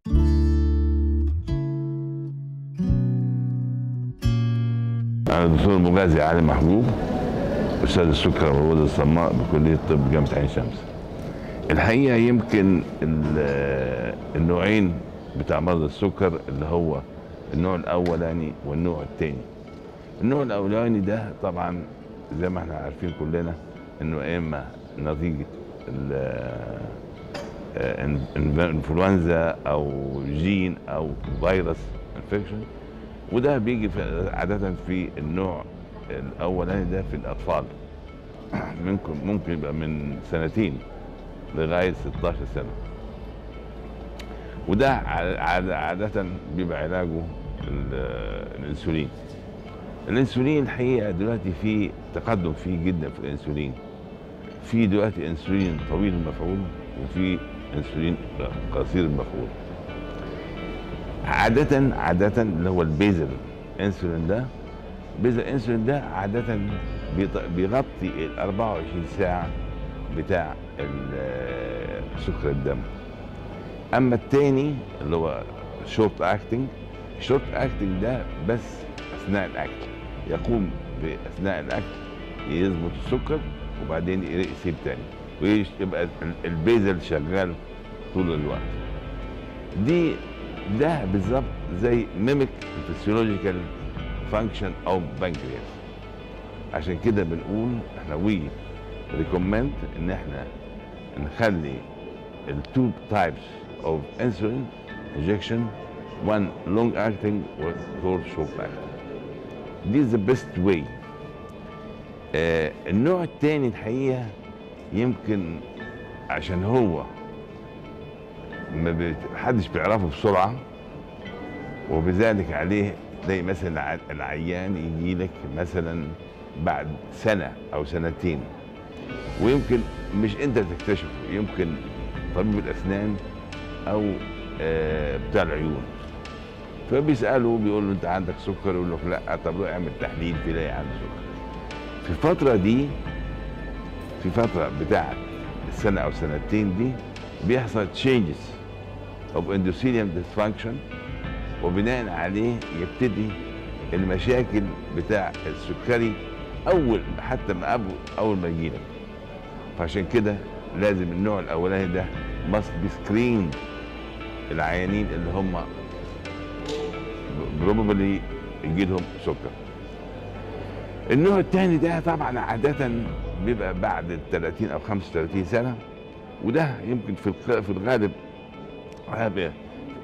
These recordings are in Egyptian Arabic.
أنا الدكتور المغازي علي محبوب أستاذ السكر والغدة الصماء بكلية طب جامعة عين شمس. الحقيقة يمكن ال- النوعين بتاع مرض السكر اللي هو النوع الأولاني والنوع الثاني. النوع الأولاني ده طبعا زي ما احنا عارفين كلنا إنه يا إما نتيجة ال- آه، إن- إن- انفلونزا أو جين أو فيروس انفكشن وده بيجي في عادة في النوع الأولاني ده في الأطفال ممكن ممكن يبقى من سنتين لغاية 16 سنة وده ع- عادة, عادة بيبقى علاجه ال- الأنسولين الأنسولين الحقيقة دلوقتي في تقدم فيه جدا في الأنسولين في دلوقتي أنسولين طويل المفعول وفي أنسولين قصير المفعول عادة عادة اللي هو البيزل انسولين ده بيزل انسولين ده عادة بيط- بيغطي ال 24 ساعة بتاع ال- سكر الدم اما التاني اللي هو شورت اكتنج شورت اكتنج ده بس اثناء الاكل يقوم باثناء الاكل يظبط السكر وبعدين يسيب تاني ويبقى البيزل شغال طول الوقت دي ده بالظبط زي ميميك فيسيولوجيكال فانكشن او بنكرياس عشان كده بنقول احنا وي ريكومند ان احنا نخلي التو تايبس اوف انسولين انجكشن one long acting or or short acting دي the best way آه النوع الثاني الحقيقه يمكن عشان هو ما بت- حدش بيعرفه بسرعه وبذلك عليه زي مثلا الع- العيان يجي لك مثلا بعد سنه او سنتين ويمكن مش انت تكتشفه يمكن طبيب الاسنان او آه، بتاع العيون فبيساله بيقول له انت عندك سكر يقول له لا طب روح اعمل تحليل تلاقي عنده سكر في الفتره دي في فتره بتاعت السنه او سنتين دي بيحصل changes of endothelium dysfunction وبناء عليه يبتدي المشاكل بتاع السكري اول حتى ما قبل اول ما يجيلك فعشان كده لازم النوع الاولاني ده must be screened العيانين اللي هم probably يجي لهم سكر النوع الثاني ده طبعا عادة بيبقى بعد ال 30 او 35 سنة وده يمكن في الغ- في الغالب هذا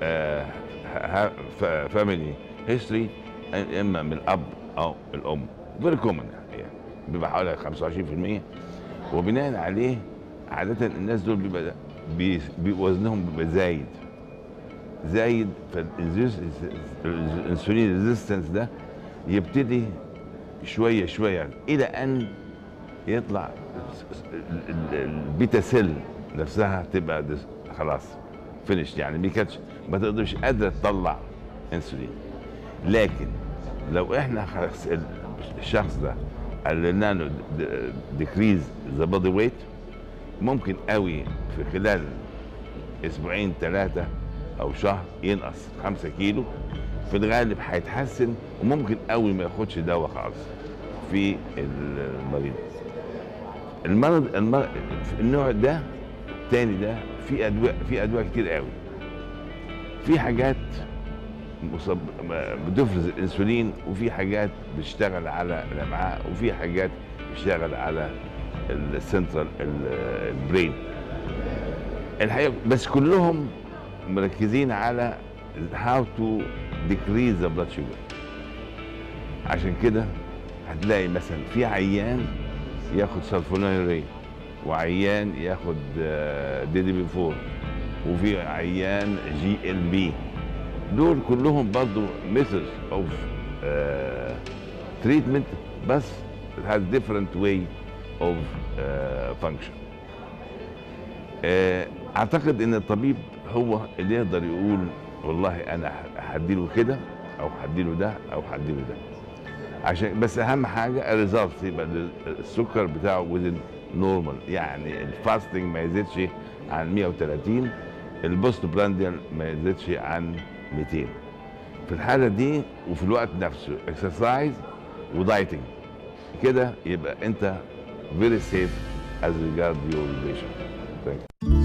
فاميلي هيستوري اما من الاب او الام فيري كومن يعني بيبقى حوالي 25% وبناء عليه عادة الناس دول بيبقى بي بي- وزنهم بيبقى زايد زايد فالانسولين ريزيستنس ده يبتدي شويه شويه الى ان يطلع ال- ال- البيتا سيل نفسها تبقى دس- خلاص فينش يعني ما كانتش ما تقدرش قادره تطلع انسولين لكن لو احنا خلاص ال- الشخص ده قللنا له ديكريز ذا بودي ويت ممكن قوي في خلال اسبوعين ثلاثه او شهر ينقص خمسة كيلو في الغالب هيتحسن وممكن قوي ما ياخدش دواء خالص في المريض المرض المرض النوع ده التاني ده في ادويه في ادويه كتير قوي في حاجات مصب... بتفرز الانسولين وفي حاجات بتشتغل على الامعاء وفي حاجات بتشتغل على السنترال البرين الحقيقه بس كلهم مركزين على how to decrease the blood sugar عشان كده هتلاقي مثلا في عيان ياخد سلفونيري وعيان ياخد دي دي بي 4 وفي عيان جي ال بي دول كلهم برضو methods of uh, treatment بس it has different way of uh, function آه، اعتقد ان الطبيب هو اللي يقدر يقول والله انا هديله كده او هديله ده او هديله ده عشان بس اهم حاجه الريزلت يبقى السكر بتاعه وزن نورمال يعني الفاستنج ما يزيدش عن 130 البوست برانديال ما يزيدش عن 200 في الحاله دي وفي الوقت نفسه اكسرسايز ودايتنج كده يبقى انت فيري سيف از ريجارد يور بيشنت